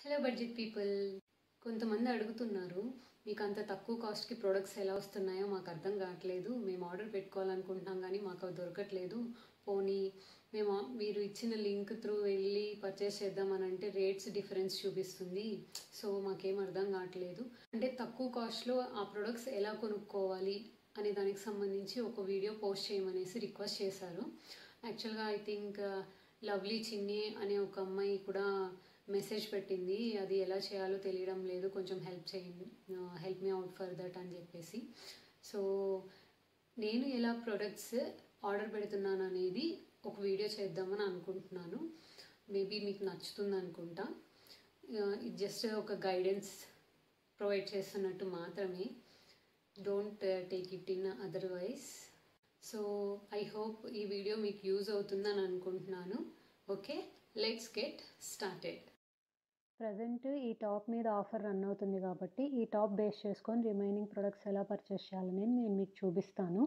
hello budget people కొంతమంది అడుగుతున్నారు మీకు అంత తక్కువ కాస్ట్కి ప్రొడక్ట్స్ ఎలా వస్తున్నాయో మాకు అర్థం కావట్లేదు మేము ఆర్డర్ పెట్టుకోవాలనుకుంటున్నాం కానీ మాకు అవి దొరకట్లేదు పోనీ మేము ఆ- మీరు ఇచ్చిన లింక్ త్రూ వెళ్ళి పర్చేస్ చేద్దామని అంటే రేట్స్ డిఫరెన్స్ చూపిస్తుంది సో మాకేం అర్థం కావట్లేదు అంటే తక్కువ కాస్ట్లో ఆ ప్రొడక్ట్స్ ఎలా కొనుక్కోవాలి అనే దానికి సంబంధించి ఒక వీడియో పోస్ట్ చేయమనేసి రిక్వెస్ట్ చేశారు యాక్చువల్గా ఐ థింక్ లవ్లీ చిన్ని అనే ఒక అమ్మాయి కూడా మెసేజ్ పెట్టింది అది ఎలా చేయాలో తెలియడం లేదు కొంచెం హెల్ప్ చేయండి help me out for that అని చెప్పేసి సో నేను ఎలా ప్రొడక్ట్స్ ఆర్డర్ పెడుతున్నాను అనేది ఒక వీడియో చేద్దామని అనుకుంటున్నాను మేబీ మీకు నచ్చుతుంది అనుకుంటా ఇది జస్ట్ ఒక గైడెన్స్ ప్రొవైడ్ చేస్తున్నట్టు మాత్రమే don't take it in otherwise so I hope ఈ వీడియో మీకు యూజ్ అవుతుందని అనుకుంటున్నాను okay let's get started present ఈ టాప్ మీద ఆఫర్ రన్ అవుతుంది కాబట్టి ఈ టాప్ బేస్ చేసుకొని రిమైనింగ్ ప్రొడక్ట్స్ ఎలా పర్చేస్ చేయాలనేది నేను మీకు చూపిస్తాను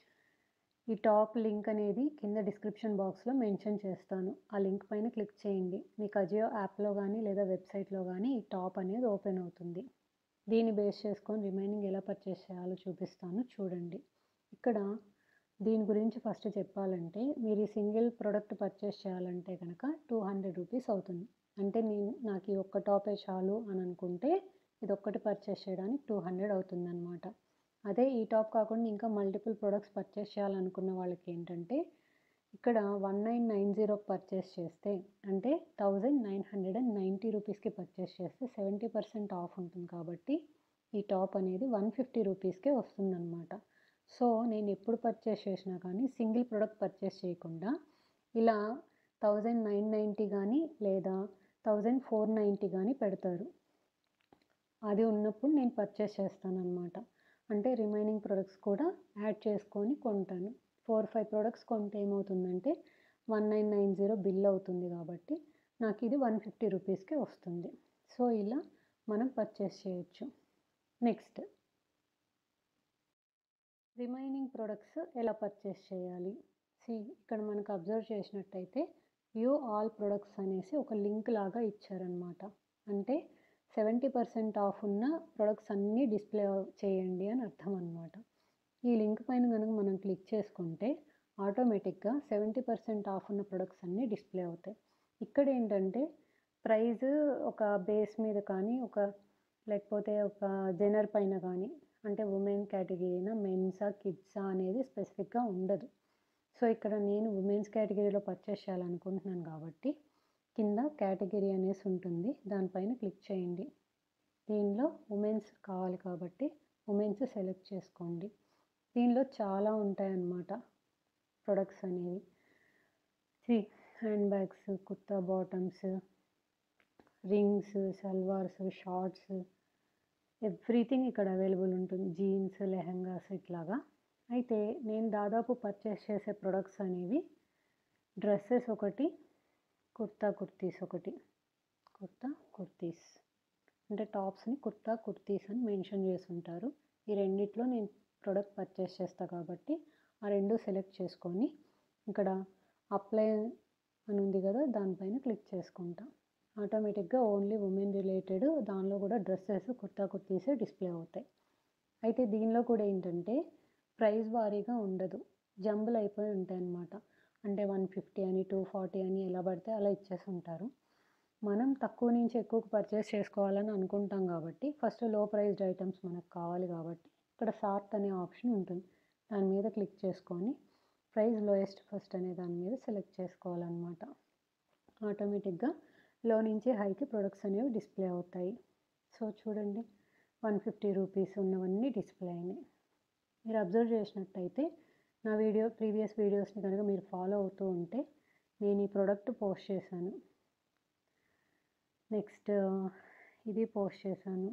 ఈ టాప్ లింక్ అనేది కింద డిస్క్రిప్షన్ బాక్స్లో మెన్షన్ చేస్తాను ఆ లింక్ పైన క్లిక్ చేయండి మీకు అజియో యాప్లో కానీ లేదా వెబ్సైట్లో కానీ ఈ టాప్ అనేది ఓపెన్ అవుతుంది దీన్ని బేస్ చేసుకొని రిమైనింగ్ ఎలా పర్చేస్ చేయాలో చూపిస్తాను చూడండి ఇక్కడ దీని గురించి ఫస్ట్ చెప్పాలంటే మీరు ఈ సింగిల్ ప్రోడక్ట్ పర్చేస్ చేయాలంటే కనుక టూ హండ్రెడ్ రూపీస్ అవుతుంది అంటే నేను నాకు ఈ ఒక్క టాపే చాలు అని అనుకుంటే ఇది ఒక్కటి పర్చేస్ చేయడానికి టూ హండ్రెడ్ అవుతుంది అనమాట అదే ఈ టాప్ కాకుండా ఇంకా మల్టిపుల్ ప్రొడక్ట్స్ పర్చేస్ చేయాలనుకున్న వాళ్ళకి ఏంటంటే ఇక్కడ one nine nine zero purchase చేస్తే అంటే thousand nine hundred and ninety రూపీస్కి పర్చేస్ చేస్తే సెవెంటీ పర్సెంట్ ఆఫ్ ఉంటుంది కాబట్టి ఈ టాప్ అనేది వన్ ఫిఫ్టీ రూపీస్కే వస్తుందన్నమాట సో నేను ఎప్పుడు పర్చేస్ చేసినా కానీ సింగిల్ ప్రోడక్ట్ పర్చేస్ చేయకుండా ఇలా థౌజండ్ నైన్ నైంటీ కానీ లేదా థౌజండ్ ఫోర్ నైంటీ కానీ పెడతారు అది ఉన్నప్పుడు నేను పర్చేస్ చేస్తాను అనమాట అంటే రిమైనింగ్ ప్రొడక్ట్స్ కూడా యాడ్ చేసుకొని కొంటాను ఫోర్ ఫైవ్ ప్రొడక్ట్స్ కొంటే ఏమవుతుందంటే one nine nine zero bill అవుతుంది కాబట్టి నాకు ఇది వన్ ఫిఫ్టీ రూపీస్కే వస్తుంది సో ఇలా మనం పర్చేస్ చేయొచ్చు నెక్స్ట్ రిమైనింగ్ ప్రొడక్ట్స్ ఎలా పర్చేస్ చేయాలి సి ఇక్కడ మనకు అబ్జర్వ్ చేసినట్టయితే వ్యూ ఆల్ ప్రొడక్ట్స్ అనేసి ఒక లింక్ లాగా ఇచ్చారనమాట అంటే సెవెంటీ పర్సెంట్ ఆఫ్ ఉన్న ప్రొడక్ట్స్ అన్నీ డిస్ప్లే చేయండి అని అర్థం అనమాట ఈ లింక్ పైన కనుక మనం క్లిక్ చేసుకుంటే ఆటోమేటిక్గా సెవెంటీ పర్సెంట్ ఆఫ్ ఉన్న ప్రొడక్ట్స్ అన్నీ డిస్ప్లే అవుతాయి ఇక్కడ ఏంటంటే ప్రైజ్ ఒక బేస్ మీద కానీ ఒక లేకపోతే ఒక జెనర్ పైన కానీ అంటే ఉమెన్ కేటగిరీనా మెన్సా కిడ్సా అనేది స్పెసిఫిక్గా ఉండదు సో ఇక్కడ నేను ఉమెన్స్ కేటగిరీలో పర్చేస్ చేయాలనుకుంటున్నాను కాబట్టి కింద కేటగిరీ అనేసి ఉంటుంది దానిపైన క్లిక్ చేయండి దీనిలో ఉమెన్స్ కావాలి కాబట్టి ఉమెన్స్ సెలెక్ట్ చేసుకోండి దీనిలో చాలా ఉంటాయన్నమాట ప్రొడక్ట్స్ అనేవి see hand bags kurta bottoms rings salwars shorts everything ఇక్కడ అవైలబుల్ ఉంటుంది జీన్స్ లెహంగాస్ ఇట్లాగా అయితే నేను దాదాపు పర్చేస్ చేసే ప్రొడక్ట్స్ అనేవి డ్రెస్సెస్ ఒకటి కుర్తా కుర్తీస్ ఒకటి కుర్తా కుర్తీస్ అంటే టాప్స్ని కుర్తా కుర్తీస్ అని మెన్షన్ చేసి ఉంటారు ఈ రెండిట్లో నేను ప్రోడక్ట్ పర్చేస్ చేస్తా కాబట్టి ఆ రెండు సెలెక్ట్ చేసుకొని ఇక్కడ అప్లై అని ఉంది కదా దానిపైన క్లిక్ చేసుకుంటా ఆటోమేటిక్గా ఓన్లీ ఉమెన్ రిలేటెడ్ దానిలో కూడా డ్రెస్సెస్ కుర్తా కుర్తీసే డిస్ప్లే అవుతాయి అయితే దీనిలో కూడా ఏంటంటే ప్రైస్ వారీగా ఉండదు జంబుల్ అయిపోయి ఉంటాయి అన్నమాట అంటే వన్ ఫిఫ్టీ అని టూ ఫార్టీ అని ఎలా పడితే అలా ఇచ్చేసి ఉంటారు మనం తక్కువ నుంచి ఎక్కువ పర్చేస్ చేసుకోవాలని అనుకుంటాం కాబట్టి ఫస్ట్ లో ప్రైస్డ్ ఐటమ్స్ మనకు కావాలి కాబట్టి ఇక్కడ సార్ట్ అనే ఆప్షన్ ఉంటుంది దాని మీద క్లిక్ చేసుకొని ప్రైస్ లోయెస్ట్ ఫస్ట్ అనే దాని మీద సెలెక్ట్ చేసుకోవాలన్నమాట ఆటోమేటిక్గా లో నుంచి హైకి ప్రొడక్ట్స్ అనేవి డిస్ప్లే అవుతాయి సో చూడండి వన్ ఫిఫ్టీ రూపీస్ ఉన్నవన్నీ డిస్ప్లే అయినాయి మీరు అబ్జర్వ్ చేసినట్టయితే నా వీడియో ప్రీవియస్ వీడియోస్ని కనుక మీరు ఫాలో అవుతూ ఉంటే నేను ఈ ప్రోడక్ట్ పోస్ట్ చేశాను నెక్స్ట్ ఇది పోస్ట్ చేశాను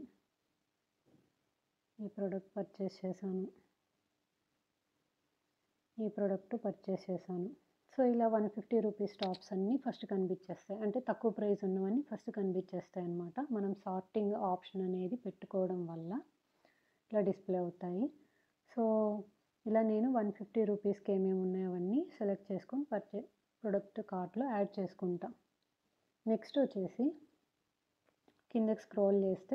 ఈ ప్రోడక్ట్ పర్చేస్ చేశాను ఈ ప్రోడక్ట్ పర్చేస్ చేశాను సో ఇలా వన్ ఫిఫ్టీ రూపీస్ టాప్స్ అన్నీ ఫస్ట్ కనిపించేస్తాయి అంటే తక్కువ ప్రైస్ ఉన్నవన్నీ ఫస్ట్ కనిపించేస్తాయి అన్నమాట మనం సార్టింగ్ ఆప్షన్ అనేది పెట్టుకోవడం వల్ల ఇలా డిస్ప్లే అవుతాయి సో ఇలా నేను వన్ ఫిఫ్టీ రూపీస్కి ఏమేమి ఉన్నాయో అవన్నీ సెలెక్ట్ చేసుకొని పర్చే ప్రొడక్ట్ కార్ట్లో యాడ్ చేసుకుంటా నెక్స్ట్ వచ్చేసి కిందకి స్క్రోల్ చేస్తే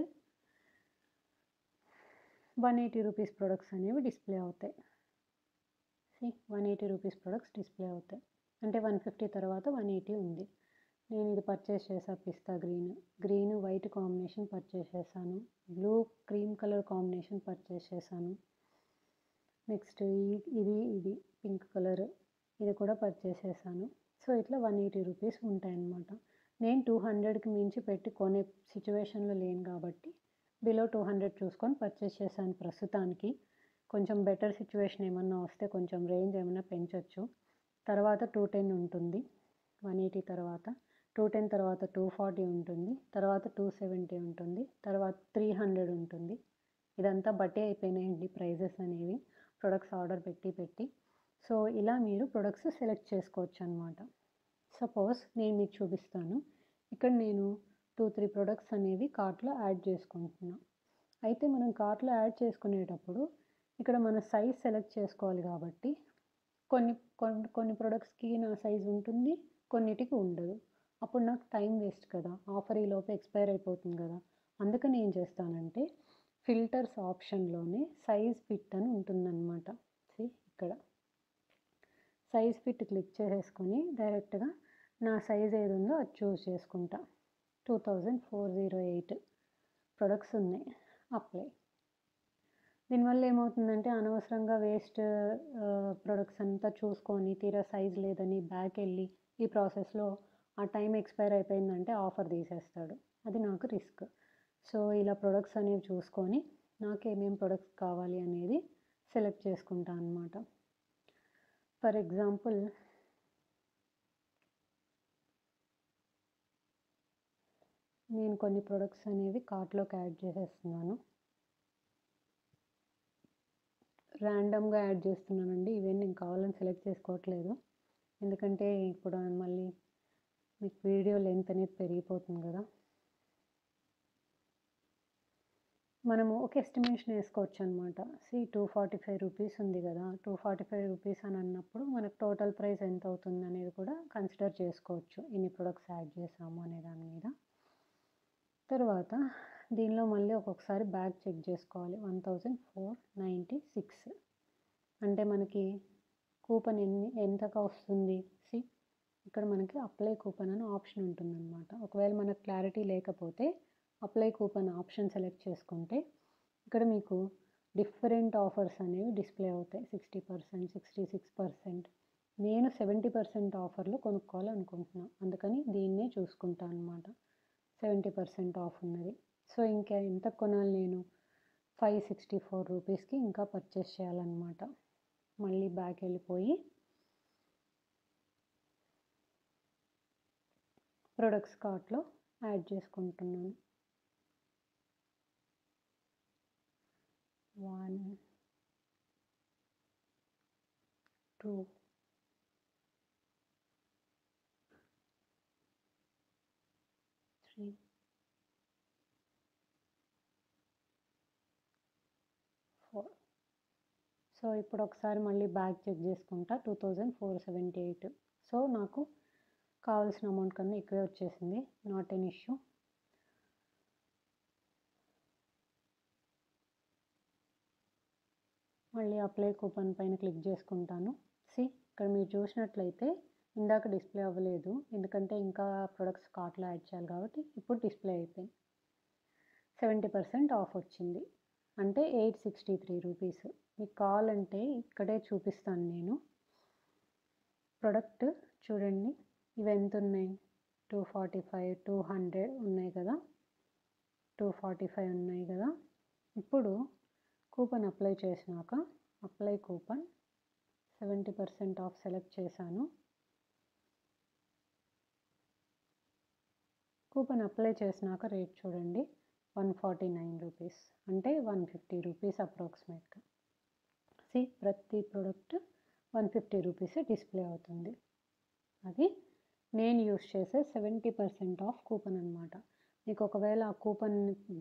వన్ ఎయిటీ రూపీస్ ప్రొడక్ట్స్ అనేవి డిస్ప్లే అవుతాయి see one eighty rupees products display అవుతాయి అంటే వన్ ఫిఫ్టీ తర్వాత వన్ ఎయిటీ ఉంది నేను ఇది పర్చేస్ చేసా పిస్తా green green white combination purchase చేశాను blue cream colour combination purchase చేశాను నెక్స్ట్ ఇది ఇది పింక్ కలర్ ఇది కూడా పర్చేస్ చేశాను సో ఇట్లా వన్ ఎయిటీ రూపీస్ ఉంటాయన్నమాట నేను టూ హండ్రెడ్కి మించి పెట్టి కొనే సిచ్యువేషన్లో లేను కాబట్టి బిలో టూ హండ్రెడ్ చూసుకొని పర్చేస్ చేశాను ప్రస్తుతానికి కొంచెం బెటర్ సిచ్యువేషన్ ఏమన్నా వస్తే కొంచెం రేంజ్ ఏమైనా పెంచవచ్చు తర్వాత టూ టెన్ ఉంటుంది వన్ ఎయిటీ తర్వాత టూ టెన్ తర్వాత టూ ఫార్టీ ఉంటుంది తర్వాత టూ సెవెంటీ ఉంటుంది తర్వాత త్రీ హండ్రెడ్ ఉంటుంది ఇదంతా బట్టే అయిపోయినాయండి ప్రైజెస్ అనేవి ప్రొడక్ట్స్ ఆర్డర్ పెట్టి పెట్టి సో ఇలా మీరు ప్రొడక్ట్స్ సెలెక్ట్ చేసుకోవచ్చు అనమాట సపోజ్ నేను మీకు చూపిస్తాను ఇక్కడ నేను టూ త్రీ ప్రొడక్ట్స్ అనేవి కార్ట్లో యాడ్ చేసుకుంటున్నా అయితే మనం కార్ట్లో యాడ్ చేసుకునేటప్పుడు ఇక్కడ మన సైజ్ సెలెక్ట్ చేసుకోవాలి కాబట్టి కొన్ని కొన్ని కొన్ని ప్రొడక్ట్స్కి నా సైజ్ ఉంటుంది కొన్నిటికి ఉండదు అప్పుడు నాకు టైం వేస్ట్ కదా ఆఫర్ ఈ లోపు ఎక్స్పైర్ అయిపోతుంది కదా అందుకని ఏం చేస్తానంటే ఫిల్టర్స్ ఆప్షన్లోనే సైజ్ ఫిట్ అని ఉంటుందన్నమాట సి ఇక్కడ సైజ్ ఫిట్ క్లిక్ చేసేసుకొని డైరెక్ట్గా నా సైజ్ ఏది ఉందో అది చూస్ చేసుకుంటా two thousand four zero eight products ఉన్నాయి అప్లై దీనివల్ల ఏమవుతుందంటే అనవసరంగా వేస్ట్ ప్రొడక్ట్స్ అంతా చూసుకొని తీరా సైజ్ లేదని బ్యాక్ వెళ్ళి ఈ ప్రాసెస్లో ఆ టైం ఎక్స్పైర్ అయిపోయిందంటే ఆఫర్ తీసేస్తాడు అది నాకు రిస్క్ సో ఇలా ప్రొడక్ట్స్ అనేవి చూసుకొని నాకు ఏమేమి ప్రొడక్ట్స్ కావాలి అనేది సెలెక్ట్ చేసుకుంటా అనమాట ఫర్ ఎగ్జాంపుల్ నేను కొన్ని ప్రొడక్ట్స్ అనేవి కార్ట్లోకి యాడ్ చేసేస్తున్నాను ర్యాండమ్గా యాడ్ చేస్తున్నానండి ఇవేం నేను కావాలని సెలెక్ట్ చేసుకోవట్లేదు ఎందుకంటే ఇప్పుడు మళ్ళీ మీకు వీడియో లెంత్ అనేది పెరిగిపోతుంది కదా మనము ఒక ఎస్టిమేషన్ వేసుకోవచ్చు అనమాట see two forty five rupees ఉంది కదా టూ ఫార్టీ ఫైవ్ రూపీస్ అని అన్నప్పుడు మనకు టోటల్ ప్రైస్ ఎంత అవుతుంది అనేది కూడా కన్సిడర్ చేసుకోవచ్చు ఇన్ని ప్రొడక్ట్స్ యాడ్ చేసాము అనే దాని మీద తర్వాత దీనిలో మళ్ళీ ఒక్కొక్కసారి బ్యాగ్ చెక్ చేసుకోవాలి one thousand four ninety six అంటే మనకి కూపన్ ఎన్ని ఎంతగా వస్తుంది సి ఇక్కడ మనకి అప్లై కూపన్ అని ఆప్షన్ ఉంటుందన్నమాట ఒకవేళ మనకు క్లారిటీ లేకపోతే అప్లై కూపన్ ఆప్షన్ సెలెక్ట్ చేసుకుంటే ఇక్కడ మీకు డిఫరెంట్ ఆఫర్స్ అనేవి డిస్ప్లే అవుతాయి sixty percent sixty six percent నేను సెవెంటీ పర్సెంట్ ఆఫర్లో కొనుక్కోవాలనుకుంటున్నాను అందుకని దీన్నే చూసుకుంటాను అనమాట సెవెంటీ పర్సెంట్ ఆఫ్ ఉన్నది సో ఇంకా ఎంత కొనాలి నేను ఫైవ్ సిక్స్టీ ఫోర్ రూపీస్కి ఇంకా పర్చేస్ చేయాలన్నమాట మళ్ళీ బ్యాక్ వెళ్ళిపోయి ప్రొడక్ట్స్ కార్ట్లో యాడ్ చేసుకుంటున్నాను one two three four so ఇప్పుడు ఒకసారి మళ్ళీ బ్యాగ్ చెక్ చేసుకుంటా two thousand four seventy eight so నాకు కావాల్సిన అమౌంట్ కన్నా ఎక్కువే వచ్చేసింది నాట్ ఎన్ ఇష్యూ మళ్ళీ అప్లై కూపన్ పైన క్లిక్ చేసుకుంటాను సి ఇక్కడ మీరు చూసినట్లయితే ఇందాక డిస్ప్లే అవ్వలేదు ఎందుకంటే ఇంకా ప్రొడక్ట్స్ కార్ట్లో యాడ్ చేయాలి కాబట్టి ఇప్పుడు డిస్ప్లే అయిపోయింది సెవెంటీ పర్సెంట్ ఆఫ్ వచ్చింది అంటే ఎయిట్ సిక్స్టీ త్రీ రూపీస్ మీకు కావాలంటే ఇక్కడే చూపిస్తాను నేను ప్రొడక్ట్ చూడండి ఇవి ఎంత ఉన్నాయి two forty five two hundred ఉన్నాయి కదా టూ ఫార్టీ ఫైవ్ ఉన్నాయి కదా ఇప్పుడు కూపన్ అప్లై చేసినాక apply coupon seventy percent off select చేశాను కూపన్ అప్లై చేసినాక రేట్ చూడండి వన్ ఫార్టీ నైన్ రూపీస్ అంటే వన్ ఫిఫ్టీ రూపీస్ అప్రాక్సిమేట్గా సి ప్రతి product one fifty rupees display అవుతుంది అది నేను యూస్ చేసే సెవెంటీ పర్సెంట్ ఆఫ్ కూపన్ అనమాట మీకు ఒకవేళ ఆ కూపన్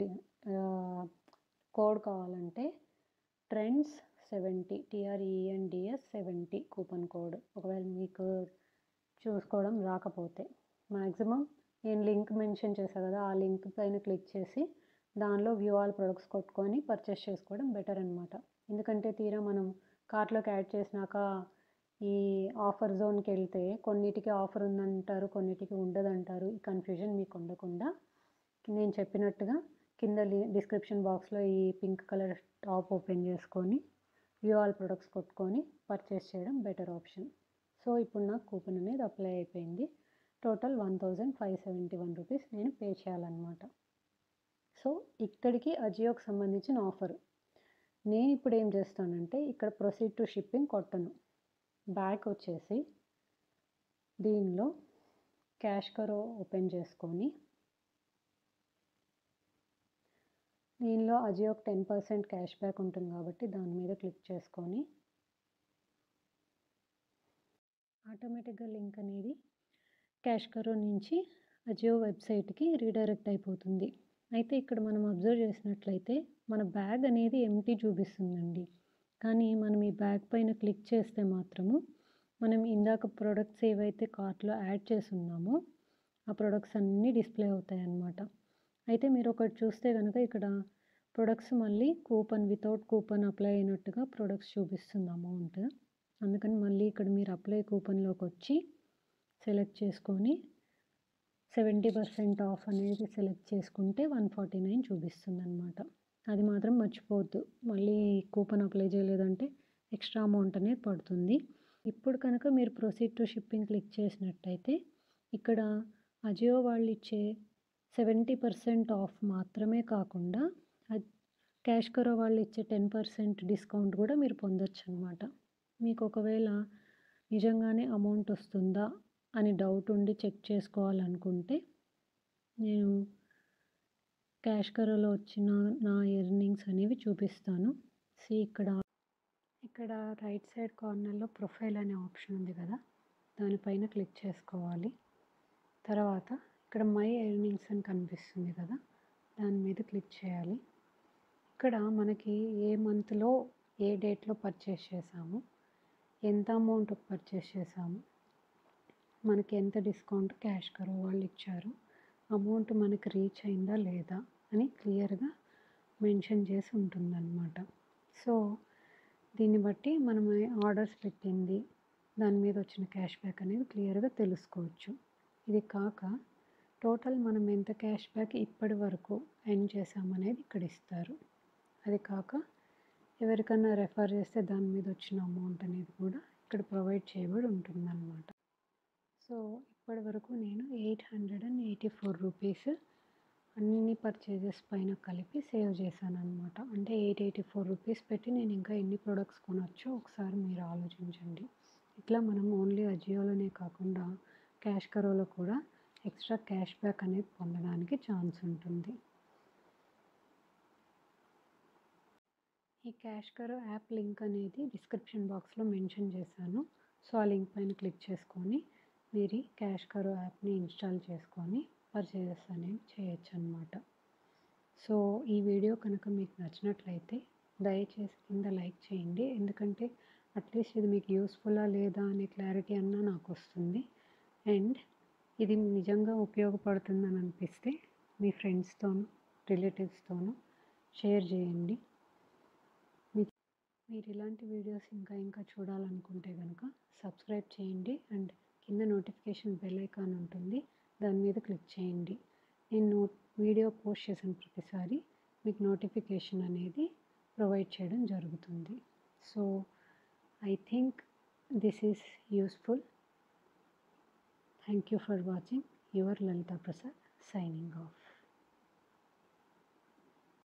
కోడ్ కావాలంటే Trends seventy T R E N D S seventy coupon code ఒకవేళ మీకు చూసుకోవడం రాకపోతే మ్యాక్సిమం నేను లింక్ మెన్షన్ చేశాను కదా ఆ లింక్ పైన క్లిక్ చేసి దానిలో వ్యూ ఆల్ ప్రొడక్ట్స్ కొట్టుకొని పర్చేస్ చేసుకోవడం బెటర్ అనమాట ఎందుకంటే తీరా మనం కార్ట్లోకి యాడ్ చేసినాక ఈ ఆఫర్ జోన్కి వెళ్తే కొన్నిటికి ఆఫర్ ఉందంటారు కొన్నిటికి ఉండదంటారు ఈ కన్ఫ్యూజన్ మీకు ఉండకుండా నేను చెప్పినట్టుగా కింద డిస్క్రిప్షన్ బాక్స్లో ఈ పింక్ కలర్ టాప్ ఓపెన్ చేసుకొని వ్యూ ఆల్ ప్రొడక్ట్స్ కొట్టుకొని పర్చేస్ చేయడం బెటర్ ఆప్షన్ సో ఇప్పుడు నాకు కూపన్ అనేది అప్లై అయిపోయింది total one thousand five seventy one rupees నేను పే చేయాలన్నమాట సో ఇక్కడికి అజియోకి సంబంధించిన ఆఫర్ నేను ఇప్పుడు ఏం చేస్తానంటే ఇక్కడ ప్రొసీడ్ టు షిప్పింగ్ కొట్టను బ్యాక్ వచ్చేసి దీనిలో క్యాష్ కరో ఓపెన్ చేసుకొని దీనిలో అజియోకి టెన్ పర్సెంట్ క్యాష్ బ్యాక్ ఉంటుంది కాబట్టి దాని మీద క్లిక్ చేసుకొని ఆటోమేటిక్గా లింక్ అనేది క్యాష్ కరో నుంచి అజియో వెబ్సైట్కి రీడైరెక్ట్ అయిపోతుంది అయితే ఇక్కడ మనం అబ్జర్వ్ చేసినట్లయితే మన బ్యాగ్ అనేది ఎంటీ చూపిస్తుందండి కానీ మనం ఈ బ్యాగ్ పైన క్లిక్ చేస్తే మాత్రము మనం ఇందాక ప్రొడక్ట్స్ ఏవైతే కార్ట్లో యాడ్ చేసి ఉన్నామో ఆ ప్రొడక్ట్స్ అన్నీ డిస్ప్లే అవుతాయి అన్నమాట అయితే మీరు ఒకటి చూస్తే కనుక ఇక్కడ ప్రొడక్ట్స్ మళ్ళీ కూపన్ వితౌట్ కూపన్ అప్లై అయినట్టుగా ప్రొడక్ట్స్ చూపిస్తుంది అమౌంట్ అందుకని మళ్ళీ ఇక్కడ మీరు అప్లై కూపన్లోకి వచ్చి సెలెక్ట్ చేసుకొని సెవెంటీ పర్సెంట్ ఆఫ్ అనేది సెలెక్ట్ చేసుకుంటే వన్ ఫార్టీ నైన్ చూపిస్తుంది అనమాట అది మాత్రం మర్చిపోవద్దు మళ్ళీ కూపన్ అప్లై చేయలేదంటే ఎక్స్ట్రా అమౌంట్ అనేది పడుతుంది ఇప్పుడు కనుక మీరు ప్రొసీడ్ టు షిప్పింగ్ క్లిక్ చేసినట్టయితే ఇక్కడ అజియో వాళ్ళు ఇచ్చే సెవెంటీ పర్సెంట్ ఆఫ్ మాత్రమే కాకుండా క్యాష్ కరో వాళ్ళు ఇచ్చే టెన్ పర్సెంట్ డిస్కౌంట్ కూడా మీరు పొందొచ్చు అనమాట మీకు ఒకవేళ నిజంగానే అమౌంట్ వస్తుందా అని డౌట్ ఉండి చెక్ చేసుకోవాలనుకుంటే నేను క్యాష్ కరోలో వచ్చిన నా ఎర్నింగ్స్ అనేవి చూపిస్తాను సి ఇక్కడ ఇక్కడ రైట్ సైడ్ కార్నర్లో ప్రొఫైల్ అనే ఆప్షన్ ఉంది కదా దానిపైన క్లిక్ చేసుకోవాలి తర్వాత ఇక్కడ మై ఎర్నింగ్స్ అని కనిపిస్తుంది కదా దాని మీద క్లిక్ చేయాలి ఇక్కడ మనకి ఏ మంత్లో ఏ డేట్లో పర్చేస్ చేసాము ఎంత అమౌంట్ పర్చేస్ చేసాము మనకి ఎంత డిస్కౌంట్ క్యాష్ కరో వాళ్ళు ఇచ్చారు అమౌంట్ మనకి రీచ్ అయిందా లేదా అని క్లియర్గా మెన్షన్ చేసి ఉంటుందన్నమాట సో దీన్ని బట్టి మనం ఆర్డర్స్ పెట్టింది దాని మీద వచ్చిన క్యాష్ బ్యాక్ అనేది క్లియర్గా తెలుసుకోవచ్చు ఇది కాక టోటల్ మనం ఎంత క్యాష్ బ్యాక్ ఇప్పటి వరకు ఎండ్ చేసామనేది ఇక్కడ ఇస్తారు అది కాక ఎవరికైనా రెఫర్ చేస్తే దాని మీద వచ్చిన అమౌంట్ అనేది కూడా ఇక్కడ ప్రొవైడ్ చేయబడి ఉంటుందన్నమాట సో ఇప్పటి వరకు నేను eight hundred and eighty four rupees అన్ని పర్చేజెస్ పైన కలిపి సేవ్ చేశాను అనమాట అంటే ఎయిట్ ఎయిటీ ఫోర్ రూపీస్ పెట్టి నేను ఇంకా ఎన్ని ప్రొడక్ట్స్ కొనొచ్చో ఒకసారి మీరు ఆలోచించండి ఇట్లా మనం ఓన్లీ అజియోలోనే కాకుండా క్యాష్ కరోలో కూడా ఎక్స్ట్రా క్యాష్ బ్యాక్ అనేది పొందడానికి ఛాన్స్ ఉంటుంది ఈ క్యాష్ కరో యాప్ లింక్ అనేది డిస్క్రిప్షన్ బాక్స్లో మెన్షన్ చేశాను సో ఆ లింక్ పైన క్లిక్ చేసుకొని మీరు క్యాష్ కరో యాప్ని ఇన్స్టాల్ చేసుకొని పర్చేజెస్ అనేవి చేయొచ్చు అనమాట సో ఈ వీడియో కనుక మీకు నచ్చినట్లయితే దయచేసి కింద లైక్ చేయండి ఎందుకంటే అట్లీస్ట్ ఇది మీకు యూస్ఫుల్లా లేదా అనే క్లారిటీ అన్నా నాకు వస్తుంది అండ్ ఇది నిజంగా ఉపయోగపడుతుందని అనిపిస్తే మీ ఫ్రెండ్స్తోనూ రిలేటివ్స్తోనూ షేర్ చేయండి మీరు ఇలాంటి వీడియోస్ ఇంకా ఇంకా చూడాలనుకుంటే కనుక సబ్స్క్రైబ్ చేయండి అండ్ కింద నోటిఫికేషన్ బెల్ ఐకాన్ ఉంటుంది దాని మీద క్లిక్ చేయండి నేను వీడియో పోస్ట్ చేసిన ప్రతిసారి మీకు నోటిఫికేషన్ అనేది ప్రొవైడ్ చేయడం జరుగుతుంది so I think this is useful thank you for watching your Lalitha Prasad signing of